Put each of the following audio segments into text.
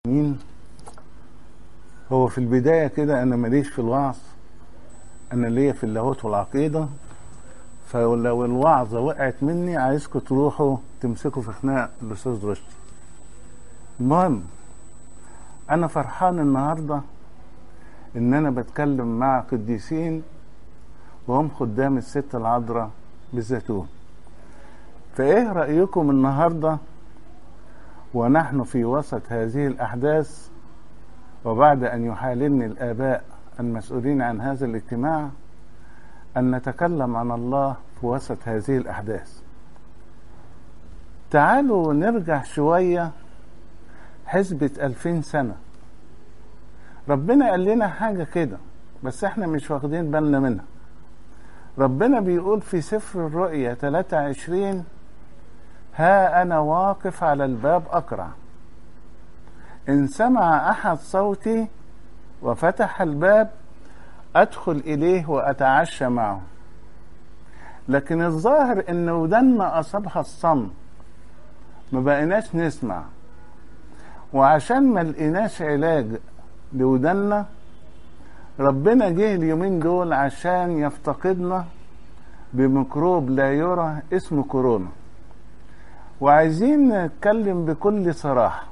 مين هو في البداية كده أنا ماليش في الوعظ أنا ليا في اللاهوت والعقيدة فلو الوعظة وقعت مني عايزكم تروحوا تمسكوا في خناق الأستاذ رشدي المهم أنا فرحان النهاردة إن أنا بتكلم مع قديسين وهم خدام الست العذراء بالزيتون فإيه رأيكم النهارده ونحن في وسط هذه الأحداث وبعد أن يحاللني الآباء المسؤولين عن هذا الاجتماع أن نتكلم عن الله في وسط هذه الأحداث تعالوا نرجع شوية حسبة ألفين سنة ربنا قال لنا حاجة كده بس احنا مش واخدين بالنا منها ربنا بيقول في سفر الرؤيا 23 ها أنا واقف على الباب أقرع إن سمع أحد صوتي وفتح الباب أدخل إليه وأتعشى معه لكن الظاهر إن ودنا أصابها الصم ما بقيناش نسمع وعشان ما لقيناش علاج لودنا ربنا جه اليومين دول عشان يفتقدنا بميكروب لا يرى اسمه كورونا وعايزين نتكلم بكل صراحة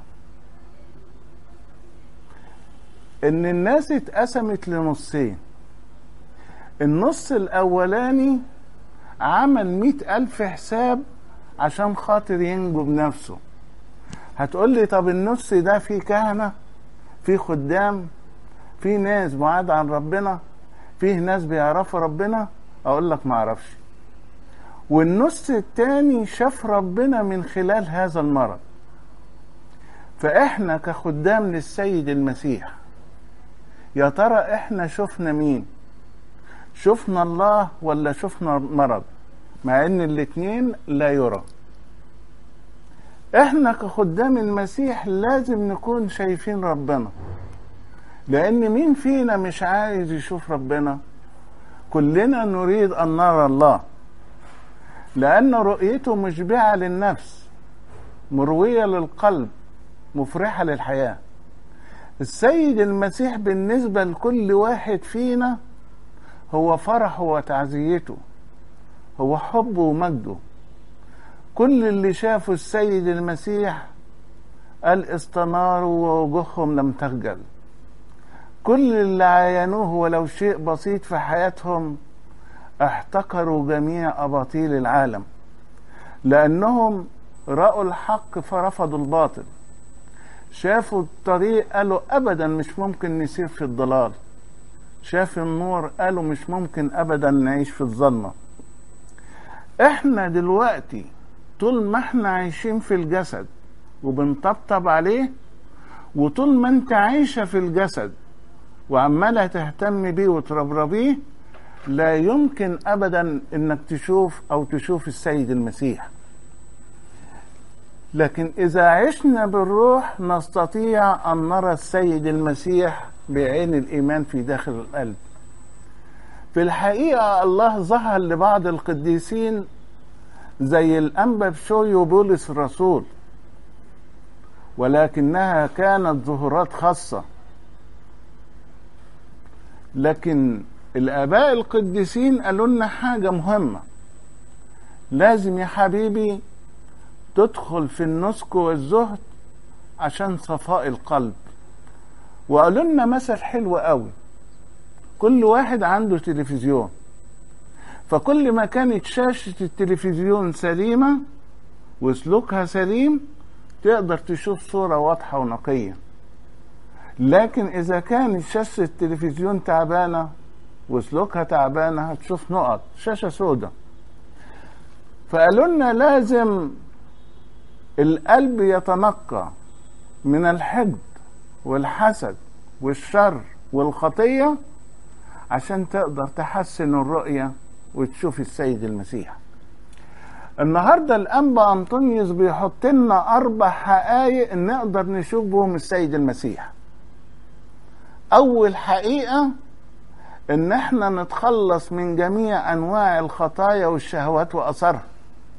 إن الناس اتقسمت لنصين النص الأولاني عمل مئة ألف حساب عشان خاطر ينجو بنفسه هتقول لي طب النص ده فيه كهنة فيه خدام فيه ناس بعاد عن ربنا فيه ناس بيعرفوا ربنا أقول لك معرفش والنص التاني شاف ربنا من خلال هذا المرض فاحنا كخدام للسيد المسيح يا ترى احنا شفنا مين شفنا الله ولا شفنا مرض مع ان الاتنين لا يرى احنا كخدام المسيح لازم نكون شايفين ربنا لان مين فينا مش عايز يشوف ربنا كلنا نريد ان نرى الله لأن رؤيته مشبعة للنفس مروية للقلب مفرحة للحياة السيد المسيح بالنسبة لكل واحد فينا هو فرحه وتعزيته هو حبه ومجده كل اللي شافوا السيد المسيح قال استناروا ووجوههم لم تخجل كل اللي عاينوه ولو شيء بسيط في حياتهم احتقروا جميع اباطيل العالم لانهم راوا الحق فرفضوا الباطل شافوا الطريق قالوا ابدا مش ممكن نسير في الضلال شاف النور قالوا مش ممكن ابدا نعيش في الظلمه احنا دلوقتي طول ما احنا عايشين في الجسد وبنطبطب عليه وطول ما انت عايشه في الجسد وعماله تهتم بيه وتربربيه لا يمكن ابدا انك تشوف او تشوف السيد المسيح لكن اذا عشنا بالروح نستطيع ان نرى السيد المسيح بعين الايمان في داخل القلب في الحقيقه الله ظهر لبعض القديسين زي الانبا بشوي وبولس الرسول ولكنها كانت ظهورات خاصه لكن الآباء القديسين قالوا لنا حاجة مهمة لازم يا حبيبي تدخل في النسك والزهد عشان صفاء القلب وقالوا لنا مثل حلو قوي كل واحد عنده تلفزيون فكل ما كانت شاشة التلفزيون سليمة وسلوكها سليم تقدر تشوف صورة واضحة ونقية لكن إذا كانت شاشة التلفزيون تعبانة وسلوكها تعبانة هتشوف نقط شاشة سودة فقالوا لنا لازم القلب يتنقى من الحقد والحسد والشر والخطية عشان تقدر تحسن الرؤية وتشوف السيد المسيح النهاردة الأنبا أنطونيوس بيحط لنا أربع حقائق نقدر نشوف بهم السيد المسيح أول حقيقة ان احنا نتخلص من جميع انواع الخطايا والشهوات واثرها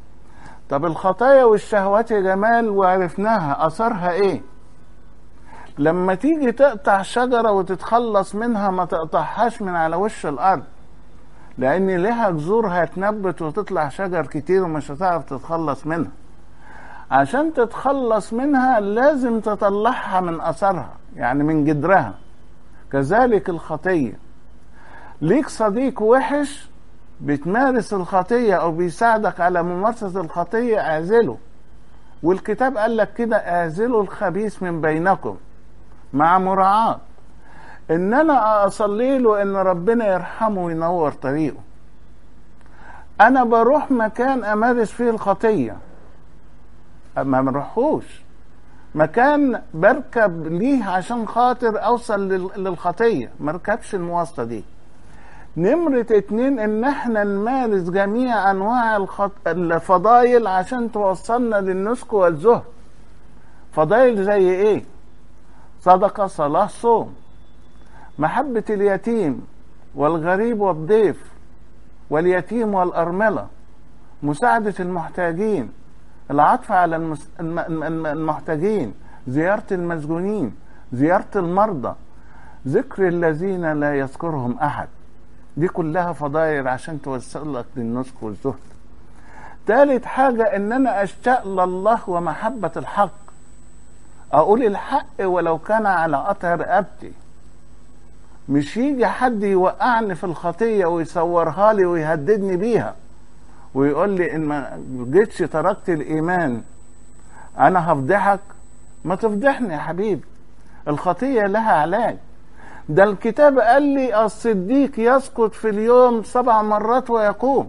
طب الخطايا والشهوات يا جمال وعرفناها اثرها ايه لما تيجي تقطع شجرة وتتخلص منها ما تقطعهاش من على وش الأرض لأن لها جذور هتنبت وتطلع شجر كتير ومش هتعرف تتخلص منها عشان تتخلص منها لازم تطلعها من أثرها يعني من جدرها كذلك الخطية ليك صديق وحش بتمارس الخطية أو بيساعدك على ممارسة الخطية اعزله والكتاب قال لك كده اعزلوا الخبيث من بينكم مع مراعاة ان انا اصلي له ان ربنا يرحمه وينور طريقه انا بروح مكان امارس فيه الخطية ما بروحوش مكان بركب ليه عشان خاطر اوصل للخطية مركبش المواصلة دي نمرة اتنين ان احنا نمارس جميع انواع الخط... الفضايل عشان توصلنا للنسك والزهد فضايل زي ايه صدقة صلاة صوم محبة اليتيم والغريب والضيف واليتيم والأرملة مساعدة المحتاجين العطف على المس... المحتاجين زيارة المسجونين زيارة المرضى ذكر الذين لا يذكرهم أحد دي كلها فضائل عشان توصلك للنسك والزهد تالت حاجة ان انا اشتاق لله ومحبة الحق اقول الحق ولو كان على قطع رقبتي مش يجي حد يوقعني في الخطية ويصورها لي ويهددني بيها ويقول لي ان ما جيتش تركت الايمان انا هفضحك ما تفضحني يا حبيبي الخطية لها علاج ده الكتاب قال لي الصديق يسقط في اليوم سبع مرات ويقوم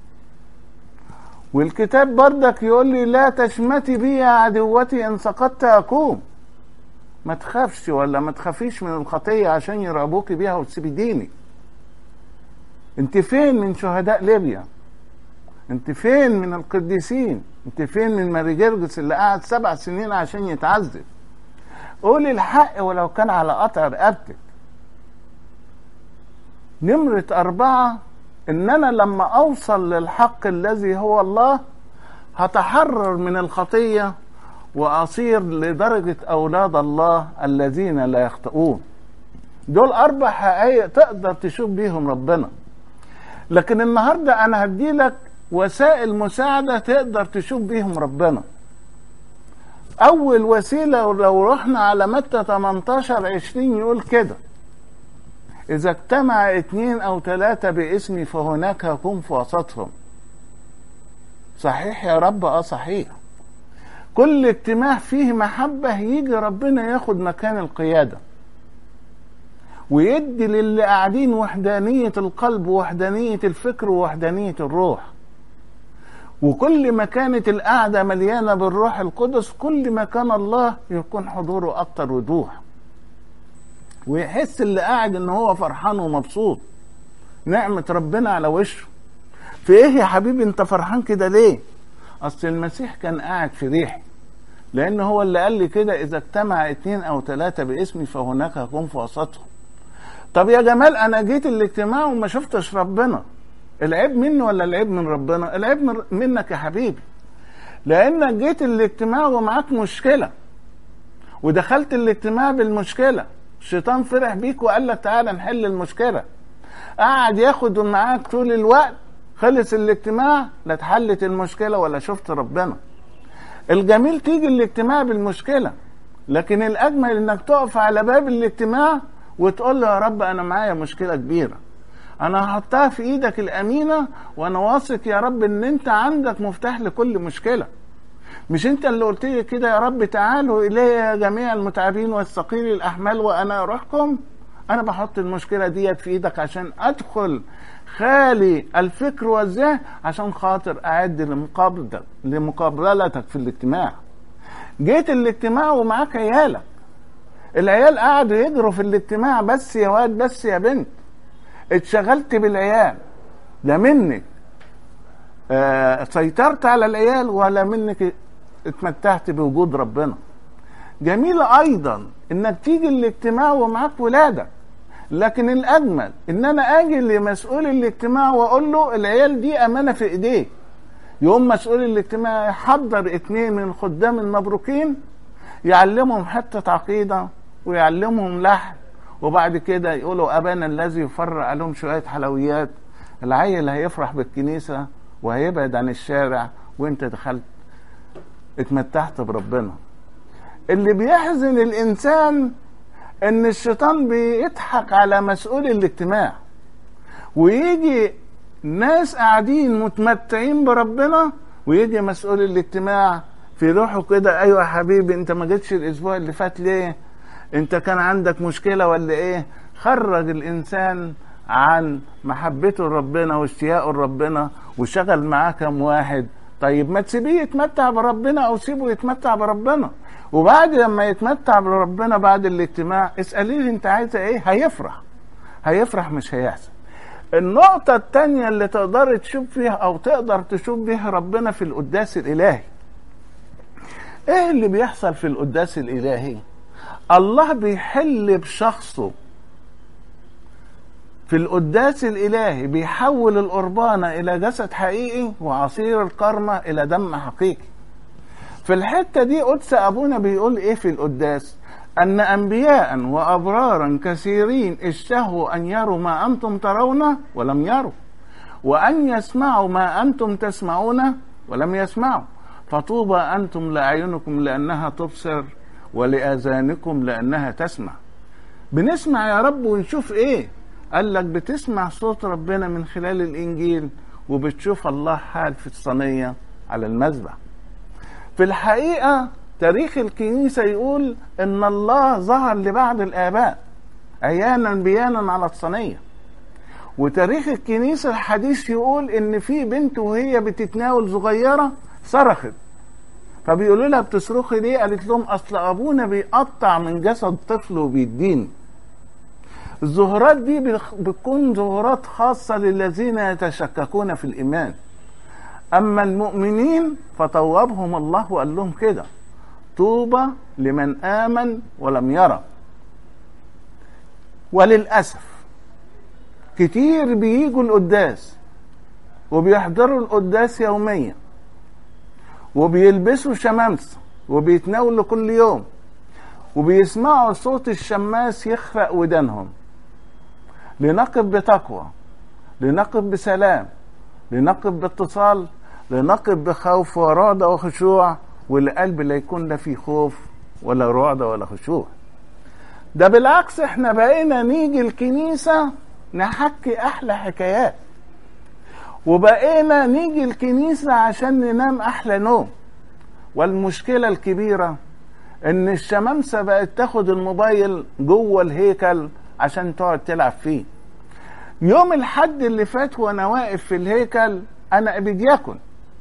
والكتاب بردك يقول لي لا تشمتي بي يا عدوتي ان سقطت اقوم ما تخافش ولا ما تخافيش من الخطيه عشان يرابوكي بيها وتسيبي ديني انت فين من شهداء ليبيا انت فين من القديسين انت فين من ماري جرجس اللي قعد سبع سنين عشان يتعذب قولي الحق ولو كان على قطع رقبتك نمرة أربعة إن أنا لما أوصل للحق الذي هو الله هتحرر من الخطية وأصير لدرجة أولاد الله الذين لا يخطئون دول أربع حقائق تقدر تشوف بيهم ربنا لكن النهاردة أنا هديلك وسائل مساعدة تقدر تشوف بيهم ربنا أول وسيلة لو رحنا على متى 18 20 يقول كده إذا اجتمع اثنين أو ثلاثة باسمي فهناك هكون في وسطهم صحيح يا رب اه صحيح كل اجتماع فيه محبة يجي ربنا ياخد مكان القيادة ويدي للي قاعدين وحدانية القلب ووحدانية الفكر ووحدانية الروح وكل ما كانت القعدة مليانة بالروح القدس كل ما كان الله يكون حضوره أكتر وضوح ويحس اللي قاعد ان هو فرحان ومبسوط نعمة ربنا على وشه في ايه يا حبيبي انت فرحان كده ليه اصل المسيح كان قاعد في ريحي لان هو اللي قال لي كده اذا اجتمع اتنين او ثلاثة باسمي فهناك هكون في وسطهم طب يا جمال انا جيت الاجتماع وما شفتش ربنا العيب مني ولا العيب من ربنا العيب منك يا حبيبي لانك جيت الاجتماع ومعاك مشكلة ودخلت الاجتماع بالمشكلة الشيطان فرح بيك وقال لك تعالى نحل المشكله قعد ياخد معاك طول الوقت خلص الاجتماع لا اتحلت المشكله ولا شفت ربنا الجميل تيجي الاجتماع بالمشكله لكن الاجمل انك تقف على باب الاجتماع وتقول له يا رب انا معايا مشكله كبيره انا هحطها في ايدك الامينه وانا واثق يا رب ان انت عندك مفتاح لكل مشكله مش انت اللي قلت لي كده يا رب تعالوا الي يا جميع المتعبين والثقيل الاحمال وانا اروحكم انا بحط المشكله ديت في ايدك عشان ادخل خالي الفكر والذهن عشان خاطر اعد لمقابلتك لمقابلتك في الاجتماع جيت الاجتماع ومعاك عيالك العيال قعدوا يجروا في الاجتماع بس يا واد بس يا بنت اتشغلت بالعيال لا منك آه سيطرت على العيال ولا منك اتمتعت بوجود ربنا جميل ايضا انك تيجي الاجتماع ومعاك ولادك لكن الاجمل ان انا اجي لمسؤول الاجتماع واقول له العيال دي امانه في ايديه يقوم مسؤول الاجتماع يحضر اتنين من خدام المبروكين يعلمهم حته عقيده ويعلمهم لحن وبعد كده يقولوا ابانا الذي يفرق عليهم شويه حلويات العيل هيفرح بالكنيسه وهيبعد عن الشارع وانت دخلت اتمتعت بربنا اللي بيحزن الانسان ان الشيطان بيضحك على مسؤول الاجتماع ويجي ناس قاعدين متمتعين بربنا ويجي مسؤول الاجتماع في روحه كده ايوه يا حبيبي انت ما جيتش الاسبوع اللي فات ليه انت كان عندك مشكله ولا ايه خرج الانسان عن محبته لربنا واشتياقه لربنا وشغل معاه كم واحد طيب ما تسيبيه يتمتع بربنا او سيبه يتمتع بربنا وبعد لما يتمتع بربنا بعد الاجتماع اسأليه انت عايزه ايه هيفرح هيفرح مش هيحزن النقطة التانية اللي تقدر تشوف فيها أو تقدر تشوف بيها ربنا في القداس الإلهي إيه اللي بيحصل في القداس الإلهي الله بيحل بشخصه في القداس الإلهي بيحول القربانة إلى جسد حقيقي وعصير الكرمة إلى دم حقيقي في الحتة دي قدس أبونا بيقول إيه في القداس أن أنبياء وأبرارا كثيرين اشتهوا أن يروا ما أنتم ترون ولم يروا وأن يسمعوا ما أنتم تسمعون ولم يسمعوا فطوبى أنتم لأعينكم لأنها تبصر ولآذانكم لأنها تسمع بنسمع يا رب ونشوف إيه قال لك بتسمع صوت ربنا من خلال الإنجيل وبتشوف الله حال في الصينية على المذبح في الحقيقة تاريخ الكنيسة يقول إن الله ظهر لبعض الآباء عيانا بيانا على الصينية وتاريخ الكنيسة الحديث يقول إن في بنت وهي بتتناول صغيرة صرخت فبيقولوا لها بتصرخي ليه؟ قالت لهم أصل أبونا بيقطع من جسد طفل وبيديني الظهورات دي بتكون ظهورات خاصة للذين يتشككون في الإيمان أما المؤمنين فطوبهم الله وقال لهم كده طوبى لمن آمن ولم يرى وللأسف كتير بيجوا القداس وبيحضروا القداس يوميا وبيلبسوا شمامسة وبيتناولوا كل يوم وبيسمعوا صوت الشماس يخرق ودانهم لنقف بتقوى لنقف بسلام لنقف باتصال لنقف بخوف ورعدة وخشوع والقلب لا يكون لا فيه خوف ولا رعدة ولا خشوع ده بالعكس احنا بقينا نيجي الكنيسة نحكي أحلى حكايات وبقينا نيجي الكنيسة عشان ننام أحلى نوم والمشكلة الكبيرة إن الشمامسة بقت تاخد الموبايل جوه الهيكل عشان تقعد تلعب فيه يوم الحد اللي فات وانا واقف في الهيكل انا ابيدياكون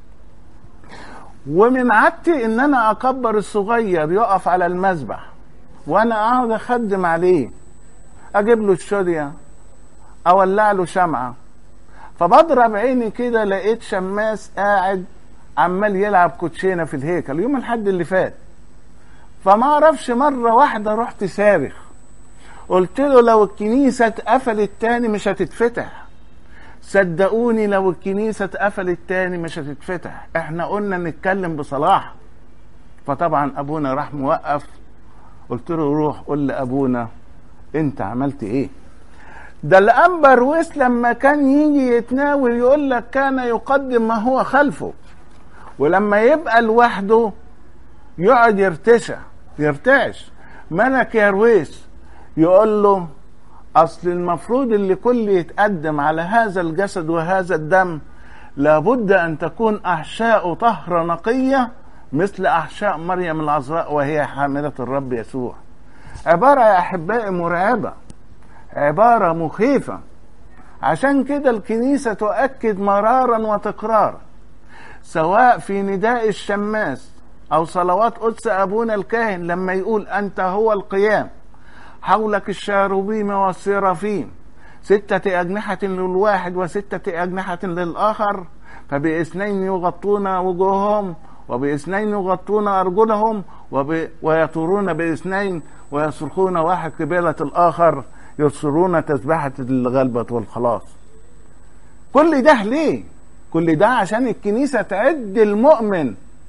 ومن عادتي ان انا اكبر الصغير يقف على المذبح وانا اقعد اخدم عليه اجيب له الشودية اولع له شمعة فبضرب عيني كده لقيت شماس قاعد عمال يلعب كوتشينة في الهيكل يوم الحد اللي فات فما اعرفش مرة واحدة رحت صارخ قلت له لو الكنيسة اتقفلت تاني مش هتتفتح صدقوني لو الكنيسة اتقفلت تاني مش هتتفتح احنا قلنا نتكلم بصلاح فطبعا ابونا راح موقف قلت له روح قول لابونا انت عملت ايه ده الانبر ويس لما كان يجي يتناول يقول لك كان يقدم ما هو خلفه ولما يبقى لوحده يقعد يرتشع يرتعش ملك يا رويس يقول له اصل المفروض اللي كل يتقدم على هذا الجسد وهذا الدم لابد ان تكون احشاء طهره نقيه مثل احشاء مريم العذراء وهي حامله الرب يسوع عباره يا احبائي مرعبه عباره مخيفه عشان كده الكنيسه تؤكد مرارا وتكرارا سواء في نداء الشماس او صلوات قدس ابونا الكاهن لما يقول انت هو القيام حولك الشاروبيم والسرافيم ستة أجنحة للواحد وستة أجنحة للآخر فباثنين يغطون وجوههم وباثنين يغطون أرجلهم وب... ويطورون باثنين ويصرخون واحد قبالة الآخر يصرون تسبحة الغلبة والخلاص كل ده ليه؟ كل ده عشان الكنيسة تعد المؤمن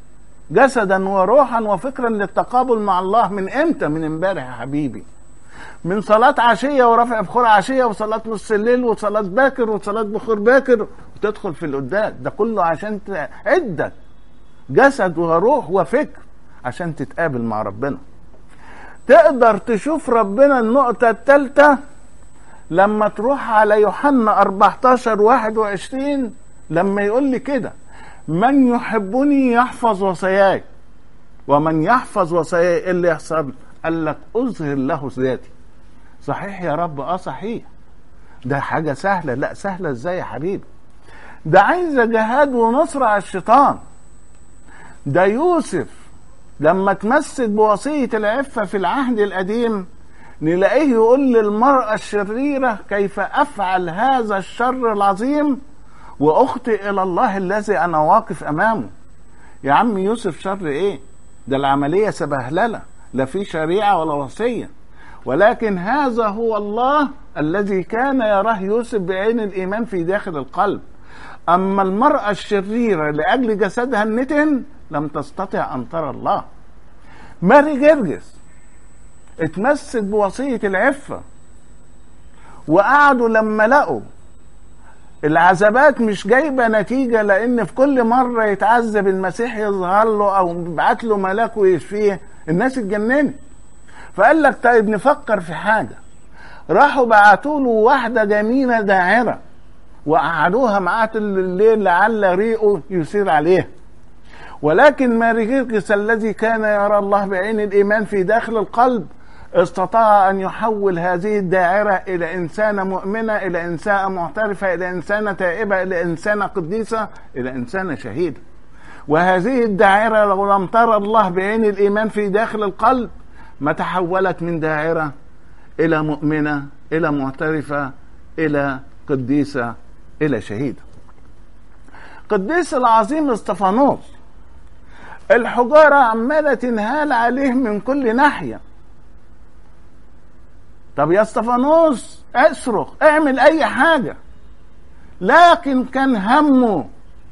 جسدا وروحا وفكرا للتقابل مع الله من امتى من امبارح يا حبيبي من صلاة عشية ورفع بخور عشية وصلاة نص الليل وصلاة باكر وصلاة بخور باكر وتدخل في القداس ده كله عشان عدك جسد وروح وفكر عشان تتقابل مع ربنا تقدر تشوف ربنا النقطة الثالثة لما تروح على يوحنا 14 21 لما يقول لي كده من يحبني يحفظ وصاياي ومن يحفظ وصاياي ايه اللي يحصل قال لك اظهر له ذاتي صحيح يا رب اه صحيح ده حاجه سهله لا سهله ازاي يا حبيبي ده عايزه جهاد ونصر على الشيطان ده يوسف لما تمسك بوصيه العفه في العهد القديم نلاقيه يقول للمراه الشريره كيف افعل هذا الشر العظيم واخطئ الى الله الذي انا واقف امامه يا عم يوسف شر ايه ده العمليه سبهلله لا في شريعه ولا وصيه ولكن هذا هو الله الذي كان يراه يوسف بعين الايمان في داخل القلب اما المراه الشريره لاجل جسدها النتن لم تستطع ان ترى الله ماري جرجس اتمسك بوصيه العفه وقعدوا لما لقوا العذابات مش جايبه نتيجه لان في كل مره يتعذب المسيح يظهر له او يبعت له ملاك ويشفيه الناس اتجننت فقال لك طيب نفكر في حاجه راحوا بعتوا له واحده جميله داعره وقعدوها معاه طول الليل لعل ريقه يسير عليها ولكن ماريجيركس الذي كان يرى الله بعين الايمان في داخل القلب استطاع ان يحول هذه الدائره الى انسانه مؤمنه الى انسانه معترفه الى انسانه تائبه الى انسانه قديسه الى انسانه شهيده وهذه الدائره لو لم ترى الله بعين الايمان في داخل القلب ما تحولت من دائره الى مؤمنه الى معترفه الى قديسه الى شهيده قديس العظيم استفانوس الحجاره عماله تنهال عليه من كل ناحيه طب يا استفانوس اصرخ اعمل اي حاجه لكن كان همه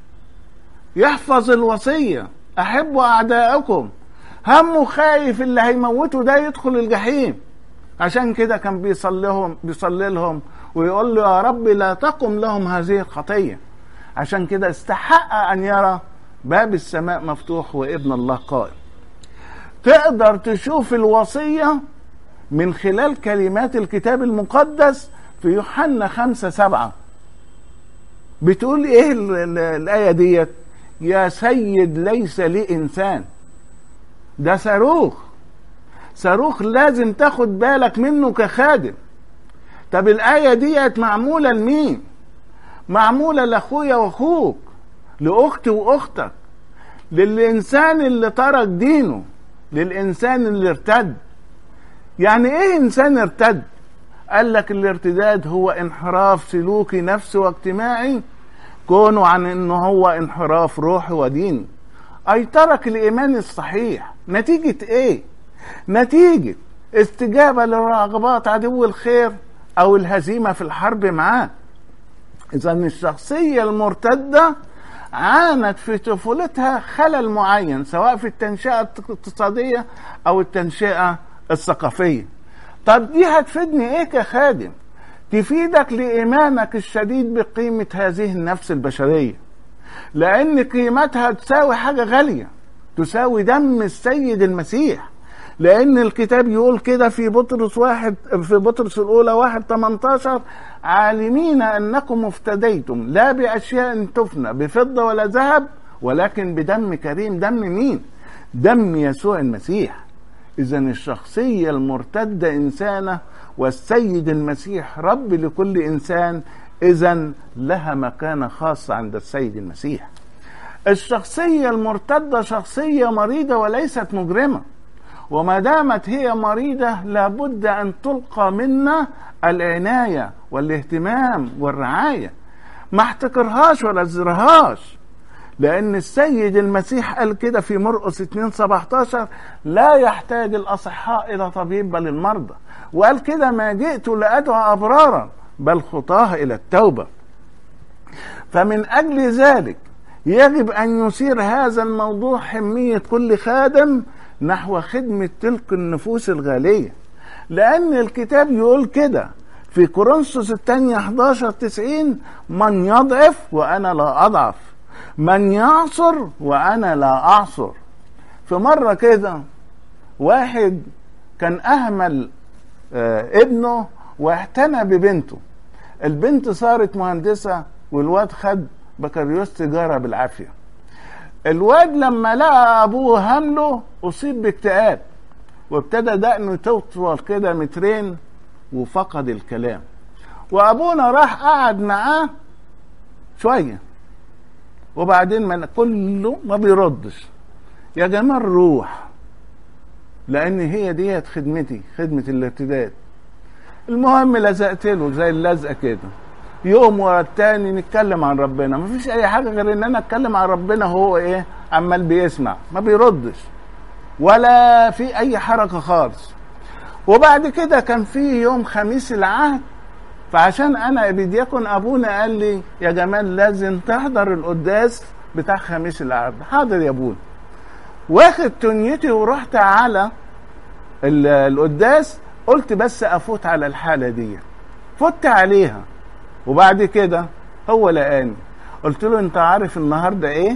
يحفظ الوصيه احبوا اعدائكم همه خايف اللي هيموته ده يدخل الجحيم عشان كده كان بيصليهم بيصلي لهم ويقول له يا رب لا تقم لهم هذه الخطيه عشان كده استحق ان يرى باب السماء مفتوح وابن الله قائم تقدر تشوف الوصيه من خلال كلمات الكتاب المقدس في يوحنا خمسة سبعة بتقول ايه الآية ديت يا سيد ليس لي إنسان ده صاروخ صاروخ لازم تاخد بالك منه كخادم طب الآية ديت معمولة لمين معمولة لأخويا وأخوك لأختي وأختك للإنسان اللي ترك دينه للإنسان اللي ارتد يعني ايه انسان ارتد قال لك الارتداد هو انحراف سلوكي نفسي واجتماعي كونه عن انه هو انحراف روحي وديني اي ترك الايمان الصحيح نتيجة ايه نتيجة استجابة لرغبات عدو الخير او الهزيمة في الحرب معاه اذا الشخصية المرتدة عانت في طفولتها خلل معين سواء في التنشئة الاقتصادية او التنشئة الثقافية طب دي هتفيدني ايه كخادم تفيدك لإيمانك الشديد بقيمة هذه النفس البشرية لأن قيمتها تساوي حاجة غالية تساوي دم السيد المسيح لأن الكتاب يقول كده في بطرس واحد في بطرس الأولى واحد 18 عالمين أنكم افتديتم لا بأشياء تفنى بفضة ولا ذهب ولكن بدم كريم دم مين؟ دم يسوع المسيح إذا الشخصية المرتدة إنسانة والسيد المسيح رب لكل إنسان إذا لها مكانة خاصة عند السيد المسيح الشخصية المرتدة شخصية مريضة وليست مجرمة وما دامت هي مريضة لابد أن تلقى منا العناية والاهتمام والرعاية ما احتكرهاش ولا ازرهاش لأن السيد المسيح قال كده في مرقس 2 17 لا يحتاج الأصحاء إلى طبيب بل المرضى وقال كده ما جئت لأدعو أبرارا بل خطاه إلى التوبة فمن أجل ذلك يجب ان يثير هذا الموضوع حميه كل خادم نحو خدمه تلك النفوس الغاليه لان الكتاب يقول كده في كورنثوس الثانية 11 90 من يضعف وأنا لا أضعف من يعصر وأنا لا أعصر في مرة كده واحد كان أهمل آه ابنه واعتنى ببنته البنت صارت مهندسة والواد خد بكالوريوس تجارة بالعافية الواد لما لقى أبوه همله أصيب باكتئاب وابتدى دقنه تطول كده مترين وفقد الكلام وابونا راح قعد معاه شويه وبعدين من كله ما بيردش يا جمال روح لان هي ديت خدمتي خدمه الارتداد المهم لزقت له زي اللزقه كده يوم ورا التاني نتكلم عن ربنا مفيش اي حاجه غير ان انا اتكلم عن ربنا هو ايه عمال بيسمع ما بيردش ولا في اي حركه خالص وبعد كده كان في يوم خميس العهد فعشان انا بديكن ابونا قال لي يا جمال لازم تحضر القداس بتاع خميس العهد حاضر يا ابونا واخد تنيتي ورحت على القداس قلت بس افوت على الحاله دي فت عليها وبعد كده هو لقاني قلت له انت عارف النهارده ايه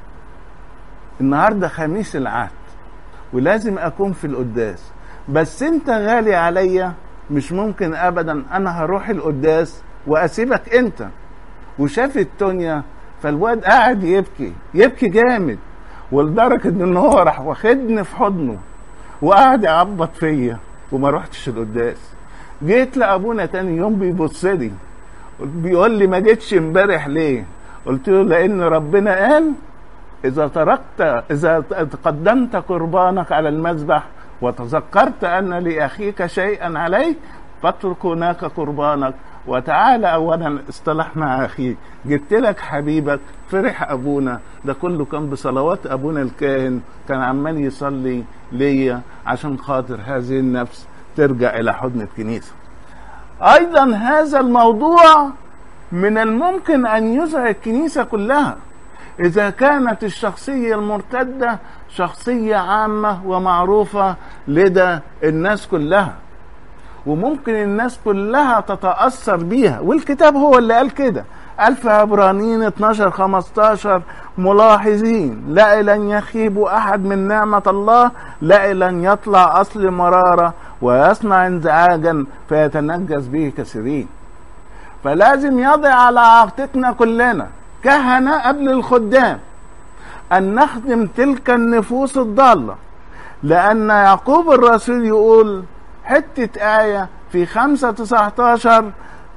النهارده خميس العهد ولازم اكون في القداس بس انت غالي عليا مش ممكن ابدا انا هروح القداس واسيبك انت وشاف التونيا فالواد قاعد يبكي يبكي جامد ولدرجه ان هو راح واخدني في حضنه وقعد يعبط فيا وما رحتش القداس جيت لابونا تاني يوم بيبص لي بيقول لي ما جيتش امبارح ليه قلت له لان ربنا قال اذا تركت اذا قدمت قربانك على المذبح وتذكرت ان لاخيك شيئا عليك فاترك هناك قربانك وتعالى اولا اصطلح مع اخيك جبت لك حبيبك فرح ابونا ده كله كان بصلوات ابونا الكاهن كان عمال يصلي ليا عشان خاطر هذه النفس ترجع الى حضن الكنيسه ايضا هذا الموضوع من الممكن ان يزعج الكنيسه كلها اذا كانت الشخصيه المرتده شخصيه عامه ومعروفه لدى الناس كلها وممكن الناس كلها تتاثر بيها والكتاب هو اللي قال كده قال في عبرانيين 12 15 ملاحظين لا لن يخيب احد من نعمه الله لا لن يطلع اصل مراره ويصنع انزعاجا فيتنجس به كثيرين فلازم يضع على عاتقنا كلنا كهنه قبل الخدام ان نخدم تلك النفوس الضاله لان يعقوب الرسول يقول حته ايه في 5 19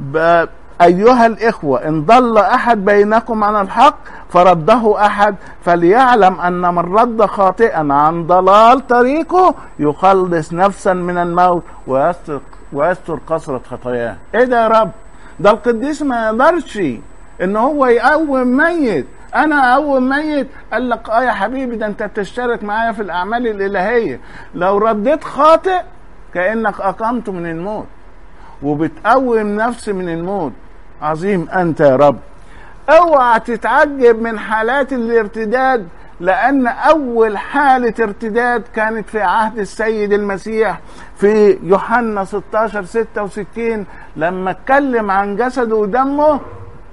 أيها الإخوة إن ضل أحد بينكم عن الحق فرده أحد فليعلم أن من رد خاطئا عن ضلال طريقه يخلص نفسا من الموت ويستر, ويستر كثرة خطاياه إيه ده يا رب ده القديس ما يقدرش إن هو يقوم ميت انا اقوم ميت قال لك اه يا حبيبي ده انت بتشترك معايا في الاعمال الالهيه لو رديت خاطئ كانك اقمت من الموت وبتقوم نفس من الموت عظيم انت يا رب اوعى تتعجب من حالات الارتداد لان اول حاله ارتداد كانت في عهد السيد المسيح في يوحنا 16 66 لما اتكلم عن جسده ودمه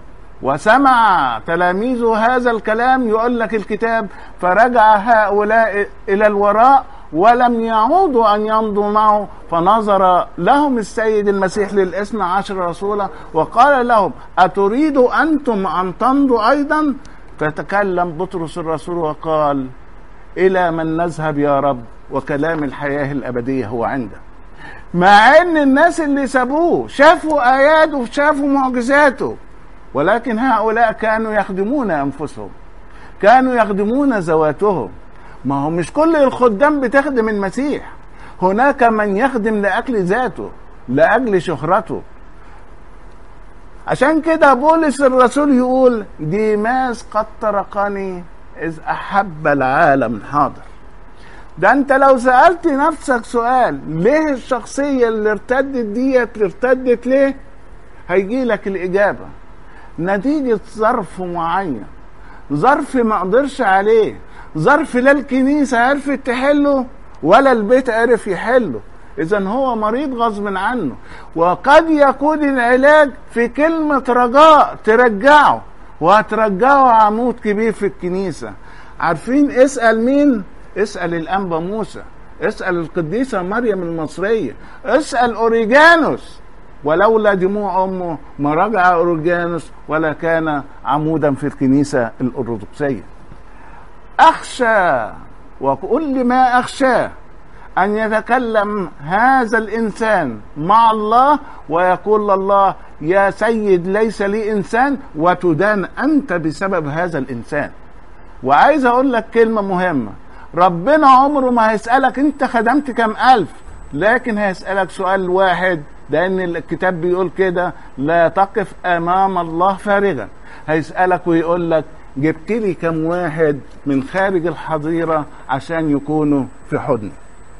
وسمع تلاميذه هذا الكلام يقول لك الكتاب فرجع هؤلاء الى الوراء ولم يعودوا أن يمضوا معه فنظر لهم السيد المسيح للإثنى عشر رسولا وقال لهم أتريدوا أنتم أن تمضوا أيضا فتكلم بطرس الرسول وقال إلى من نذهب يا رب وكلام الحياة الأبدية هو عنده مع ان الناس اللي سابوه شافوا اياته وشافوا معجزاته ولكن هؤلاء كانوا يخدمون انفسهم كانوا يخدمون ذواتهم ما هو مش كل الخدام بتخدم المسيح هناك من يخدم لاجل ذاته لاجل شهرته عشان كده بولس الرسول يقول ديماس قد تركني اذ احب العالم حاضر ده انت لو سالت نفسك سؤال ليه الشخصيه اللي ارتدت ديت ارتدت ليه هيجي لك الاجابه نتيجه ظرف معين ظرف ما قدرش عليه ظرف لا الكنيسة عرفت تحله ولا البيت عرف يحله إذا هو مريض غصب عنه وقد يكون العلاج في كلمة رجاء ترجعه وهترجعه عمود كبير في الكنيسة عارفين اسأل مين؟ اسأل الأنبا موسى اسأل القديسة مريم المصرية اسأل أوريجانوس ولولا دموع أمه ما رجع أوريجانوس ولا كان عمودا في الكنيسة الأرثوذكسية أخشى وكل ما أخشاه أن يتكلم هذا الإنسان مع الله ويقول الله يا سيد ليس لي إنسان وتدان أنت بسبب هذا الإنسان وعايز أقول لك كلمة مهمة ربنا عمره ما هيسألك أنت خدمت كم ألف لكن هيسألك سؤال واحد لأن الكتاب بيقول كده لا تقف أمام الله فارغا هيسألك ويقول لك جبت لي كم واحد من خارج الحظيرة عشان يكونوا في حضني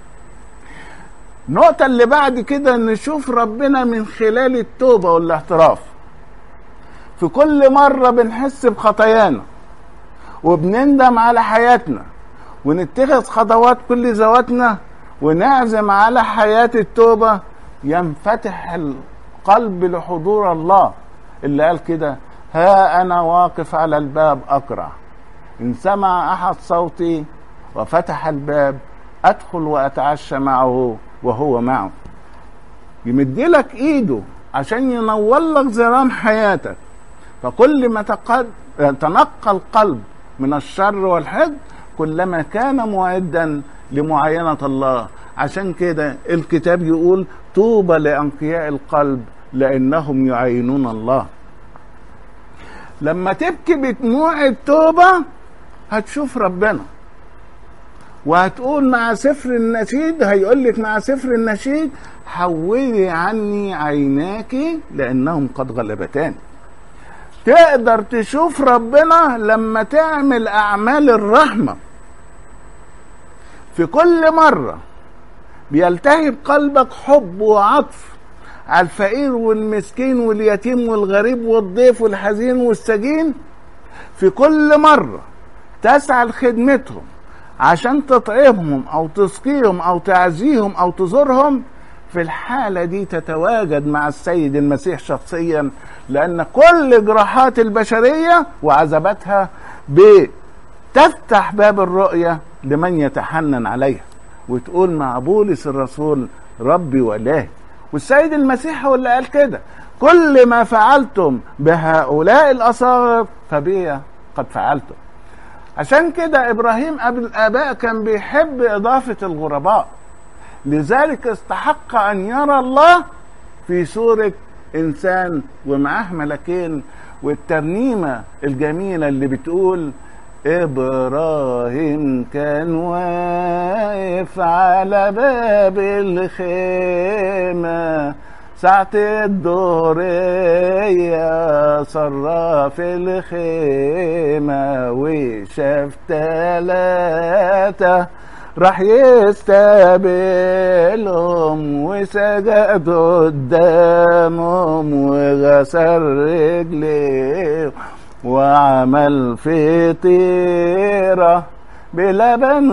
النقطة اللي بعد كده نشوف ربنا من خلال التوبة والاعتراف في كل مرة بنحس بخطايانا وبنندم على حياتنا ونتخذ خطوات كل ذواتنا ونعزم على حياة التوبة ينفتح القلب لحضور الله اللي قال كده ها أنا واقف على الباب أقرع إن سمع أحد صوتي وفتح الباب أدخل وأتعشى معه وهو معه يمدلك إيده عشان ينور لك زرام حياتك فكل ما تقد... تنقى القلب من الشر والحقد كلما كان معدا لمعاينة الله عشان كده الكتاب يقول طوبى لأنقياء القلب لأنهم يعينون الله لما تبكي بدموع التوبة هتشوف ربنا وهتقول مع سفر النشيد هيقول لك مع سفر النشيد حولي عني عيناك لأنهم قد غلبتان تقدر تشوف ربنا لما تعمل أعمال الرحمة في كل مرة بيلتهب قلبك حب وعطف على الفقير والمسكين واليتيم والغريب والضيف والحزين والسجين في كل مرة تسعى لخدمتهم عشان تطعمهم او تسقيهم او تعزيهم او تزورهم في الحالة دي تتواجد مع السيد المسيح شخصيا لأن كل جراحات البشرية وعذاباتها بتفتح باب الرؤية لمن يتحنن عليها وتقول مع بولس الرسول ربي وإلهي والسيد المسيح هو اللي قال كده كل ما فعلتم بهؤلاء الأصاغر فبي قد فعلتم عشان كده إبراهيم قبل الآباء كان بيحب إضافة الغرباء لذلك استحق أن يرى الله في صورة إنسان ومعاه ملكين والترنيمة الجميلة اللي بتقول إبراهيم كان واقف على باب الخيمة ساعة الدورية صرى في الخيمة وشاف تلاتة راح يستقبلهم وسجد قدامهم وغسل رجليه وعمل فطيرة بلبن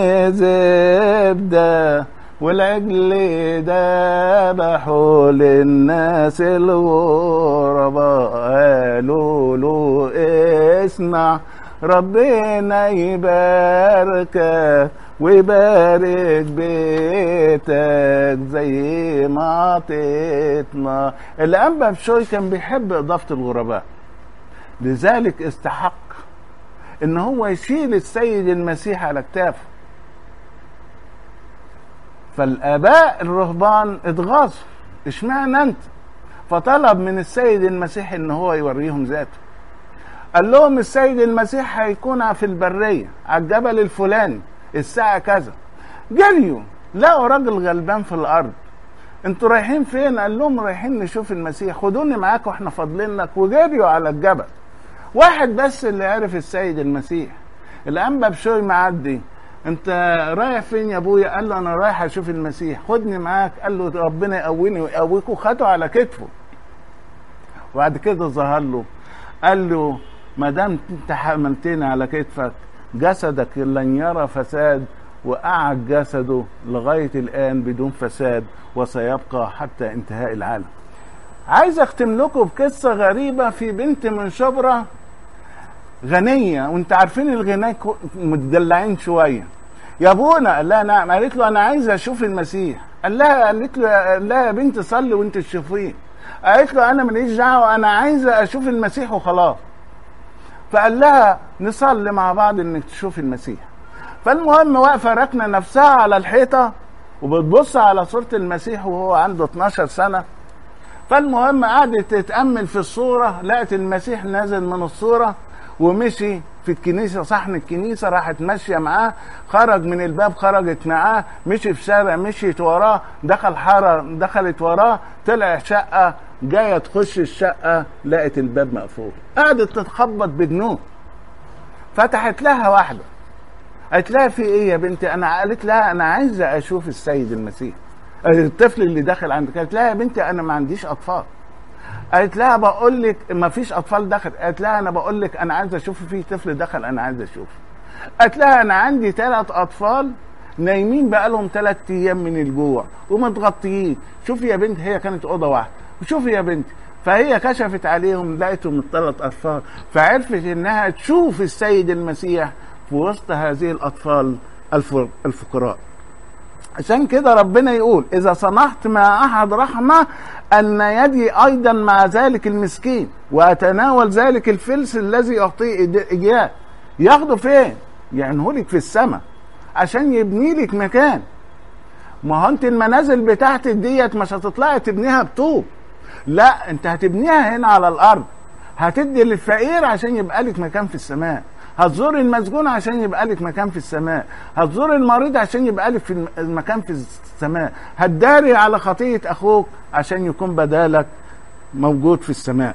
وزبدة والعجل ذبحوا للناس الغرباء قالوا له اسمع ربنا يباركك ويبارك بيتك زي ما عطيتنا الأنبا بشوي كان بيحب إضافة الغرباء لذلك استحق ان هو يشيل السيد المسيح على كتافه فالاباء الرهبان اتغاظوا اشمعنى انت فطلب من السيد المسيح ان هو يوريهم ذاته قال لهم السيد المسيح هيكون في البريه على الجبل الفلاني الساعه كذا جريوا لقوا راجل غلبان في الارض انتوا رايحين فين قال لهم رايحين نشوف المسيح خدوني معاكم احنا فاضلينك وجريوا على الجبل واحد بس اللي عرف السيد المسيح الانبا بشوي معدي انت رايح فين يا ابويا قال له انا رايح اشوف المسيح خدني معاك قال له ربنا يقويني ويقويك وخده على كتفه وبعد كده ظهر له قال له ما دام انت حملتني على كتفك جسدك لن يرى فساد وقعد جسده لغاية الآن بدون فساد وسيبقى حتى انتهاء العالم عايز اختم لكم بقصة غريبة في بنت من شبرا غنية وانت عارفين الغناء متدلعين شوية يا ابونا قال لها نعم قالت له انا عايزه اشوف المسيح قال لها قالت له قال لها يا بنت صلي وانت تشوفيه قالت له انا ماليش دعوه انا عايزه اشوف المسيح وخلاص فقال لها نصلي مع بعض انك تشوف المسيح فالمهم واقفه راكنه نفسها على الحيطه وبتبص على صوره المسيح وهو عنده 12 سنه فالمهم قعدت تتامل في الصوره لقت المسيح نازل من الصوره ومشي في الكنيسه صحن الكنيسه راحت ماشيه معاه خرج من الباب خرجت معاه مشي في شارع مشيت وراه دخل حاره دخلت وراه طلع شقه جايه تخش الشقه لقت الباب مقفول قعدت تتخبط بجنون فتحت لها واحده قالت لها في ايه يا بنتي انا قالت لها انا عايزه اشوف السيد المسيح الطفل اللي داخل عندك قالت لها يا بنتي انا ما عنديش اطفال قالت لها بقول لك ما فيش اطفال دخل قالت لها انا بقول لك انا عايزه اشوف في طفل دخل انا عايزه اشوفه قالت لها انا عندي ثلاث اطفال نايمين بقالهم ثلاث ايام من الجوع ومتغطيين شوفي يا بنت هي كانت اوضه واحده وشوفي يا بنتي فهي كشفت عليهم لقيتهم الثلاث اطفال فعرفت انها تشوف السيد المسيح في وسط هذه الاطفال الفقراء عشان كده ربنا يقول اذا صنعت مع احد رحمه ان يدي ايضا مع ذلك المسكين واتناول ذلك الفلس الذي اعطيه اياه ياخده فين يعنه لك في السماء عشان يبني لك مكان ما هو انت المنازل بتاعتك ديت مش هتطلعي تبنيها بطوب لا انت هتبنيها هنا على الارض هتدي للفقير عشان يبقى لك مكان في السماء هتزور المسجون عشان يبقى لك مكان في السماء هتزور المريض عشان يبقى لك في المكان في السماء هتداري على خطية أخوك عشان يكون بدالك موجود في السماء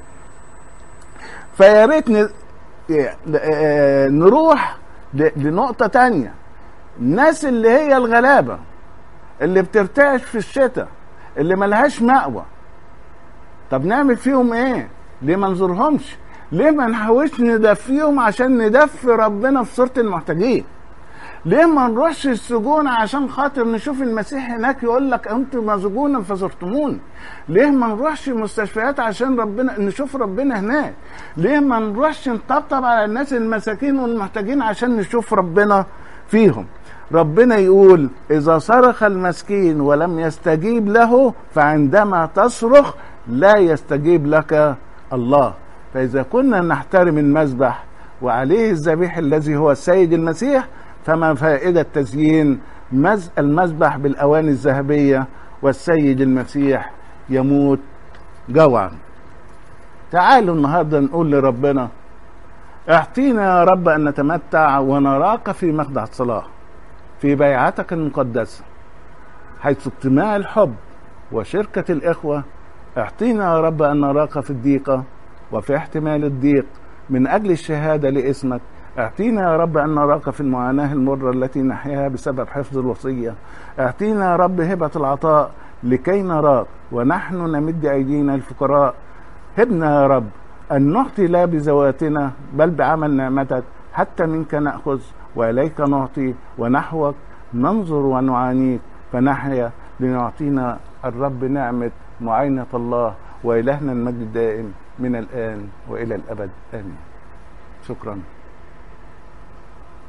فيا ريت نروح لنقطة تانية الناس اللي هي الغلابة اللي بترتعش في الشتاء اللي ملهاش مأوى طب نعمل فيهم ايه ليه ما نزورهمش ليه ما نحاولش ندفيهم عشان ندفي ربنا في صورة المحتاجين ليه ما نروحش السجون عشان خاطر نشوف المسيح هناك يقول لك انتم مسجونا فزرتموني ليه ما نروحش مستشفيات عشان ربنا نشوف ربنا هناك ليه ما نروحش نطبطب على الناس المساكين والمحتاجين عشان نشوف ربنا فيهم ربنا يقول اذا صرخ المسكين ولم يستجيب له فعندما تصرخ لا يستجيب لك الله فإذا كنا نحترم المذبح وعليه الذبيح الذي هو السيد المسيح فما فائدة تزيين المذبح بالأواني الذهبية والسيد المسيح يموت جوعا تعالوا النهاردة نقول لربنا اعطينا يا رب أن نتمتع ونراك في مخدع الصلاة في بيعتك المقدسة حيث اجتماع الحب وشركة الإخوة اعطينا يا رب أن نراك في الضيقة وفي احتمال الضيق من أجل الشهادة لاسمك اعطينا يا رب أن نراك في المعاناة المرة التي نحياها بسبب حفظ الوصية اعطينا يا رب هبة العطاء لكي نراك ونحن نمد أيدينا الفقراء هبنا يا رب أن نعطي لا بذواتنا بل بعمل نعمتك حتى منك نأخذ وإليك نعطي ونحوك ننظر ونعانيك فنحيا لنعطينا الرب نعمة معاينة الله وإلهنا المجد الدائم من الآن وإلى الأبد آمين شكرا